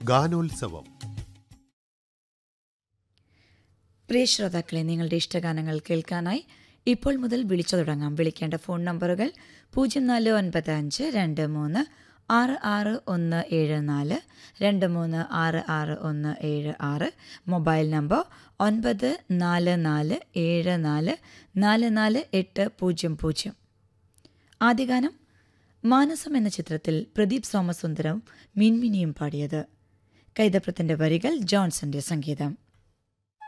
ഗാനോത്സവം പ്രിയ ശ്രോതാക്കളെ നിങ്ങളുടെ ഇഷ്ടഗാനങ്ങൾ കേൾക്കാനായി ഇപ്പോൾ മുതൽ വിളിച്ചു തുടങ്ങാം വിളിക്കേണ്ട ഫോൺ നമ്പറുകൾ പൂജ്യം നാല് ഒൻപത് അഞ്ച് രണ്ട് മൂന്ന് ആറ് ആറ് ഒന്ന് ഏഴ് നാല് രണ്ട് മൂന്ന് ആറ് ആറ് ഒന്ന് ഏഴ് ആറ് മൊബൈൽ നമ്പർ ഒൻപത് നാല് നാല് ഏഴ് നാല് നാല് നാല് എട്ട് പൂജ്യം പൂജ്യം ആദ്യ ഗാനം മാനസം എന്ന ചിത്രത്തിൽ പ്രദീപ് സോമസുന്ദരം മിൻമിനിയും പാടിയത് കൈതപ്രത്തിന്റെ വരികൾ ജോൺസന്റെ സംഗീതം